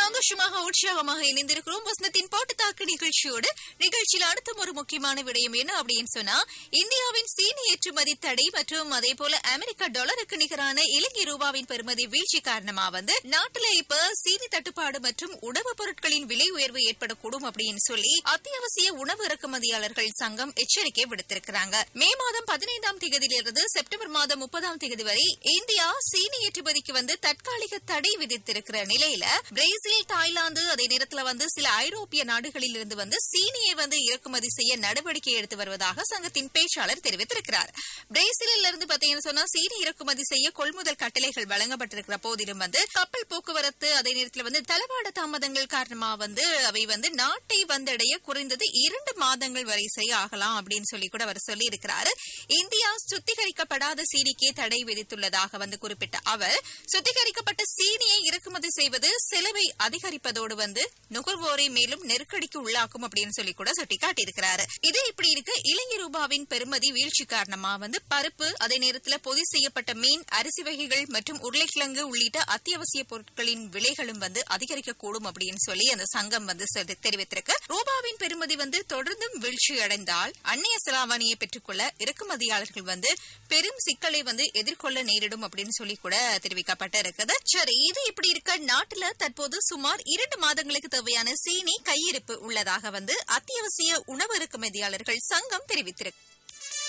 சந்தோஷமாக உற்சாகமாக இணைந்திருக்கிறோம் வசனத்தின் போட்டு தாக்கு நிகழ்ச்சியோடு நிகழ்ச்சியில் அடுத்த ஒரு முக்கியமான விடயம் என்ன அப்படின்னு சொன்னா இந்தியாவின் சீனி ஏற்றுமதி தடை மற்றும் அதே போல அமெரிக்க டாலருக்கு நிகரான இலங்கை ரூபாவின் பெறுமதி வீழ்ச்சி காரணமா வந்து நாட்டுல இப்ப சீனி தட்டுப்பாடு மற்றும் உணவுப் பொருட்களின் விலை உயர்வு ஏற்படக்கூடும் அப்படின்னு சொல்லி அத்தியாவசிய உணவு இறக்குமதியாளர்கள் சங்கம் எச்சரிக்கை விடுத்திருக்கிறாங்க மே மாதம் பதினைந்தாம் தேதியிலிருந்து செப்டம்பர் மாதம் முப்பதாம் தேதி வரை இந்தியா சீனி ஏற்றுமதிக்கு வந்து தற்காலிக தடை விதித்திருக்கிற நிலையில பிரேசில் தாய்லாந்து அதே நேரத்துல வந்து சில ஐரோப்பிய நாடுகளில் இருந்து வந்து சீனியை வந்து இறக்குமதி செய்ய நடவடிக்கை எடுத்து வருவதாக சங்கத்தின் பேச்சாளர் தெரிவித்திருக்கிறார் பிரேசிலில் இருந்து பாத்தீங்கன்னு சொன்னா சீனி இறக்குமதி செய்ய கொள்முதல் கட்டளைகள் வழங்கப்பட்டிருக்கிற போதிலும் வந்து கப்பல் போக்குவரத்து அதே நேரத்தில் வந்து தளவாட தாமதங்கள் காரணமா வந்து அவை வந்து நாட்டை வந்தடைய குறைந்தது இரண்டு மாதங்கள் வரை செய்ய ஆகலாம் அப்படின்னு சொல்லி கூட அவர் சொல்லி இருக்கிறாரு இந்தியா சுத்திகரிக்கப்படாத சீனிக்கே தடை விதித்துள்ளதாக வந்து குறிப்பிட்ட அவர் சுத்திகரிக்கப்பட்ட சீனியை இறக்குமதி செய்வது செலவை அதிகரிப்பதோடு வந்து நுகர்வோரை மேலும் நெருக்கடிக்கு உள்ளாக்கும் அப்படின்னு சொல்லி கூட சுட்டிக்காட்டியிருக்கிறாரு இது இப்படி இருக்க இலங்கை ரூபாவின் பெறுமதி வீழ்ச்சி காரணமா வந்து பருப்பு அதே நேரத்தில் பொதி செய்யப்பட்ட மீன் அரிசி வகைகள் மற்றும் உருளைக்கிழங்கு உள்ளிட்ட அத்தியாவசிய பொருட்களின் விலைகளும் வந்து அதிகரிக்கக்கூடும் அப்படின்னு சொல்லி அந்த சங்கம் வந்து சொல்லி- தெரிவித்திருக்கு ரூபாவின் பெறுமதி வந்து தொடர்ந்தும் வீழ்ச்சி அடைந்தால் அந்நிய செலாவணியை பெற்றுக்கொள்ள இறக்குமதியாளர்கள் வந்து பெரும் சிக்கலை வந்து எதிர்கொள்ள நேரிடும் அப்படின்னு சொல்லி கூட தெரிவிக்கப்பட்டிருக்குது சரி இது இப்படி இருக்க நாட்டுல தற்போது சுமார் இரண்டு மாதங்களுக்கு தேவையான சீனி கையிருப்பு உள்ளதாக வந்து அத்தியாவசிய உணவு இறக்குமதியாளர்கள் சங்கம் தெரிவித்திருக்கு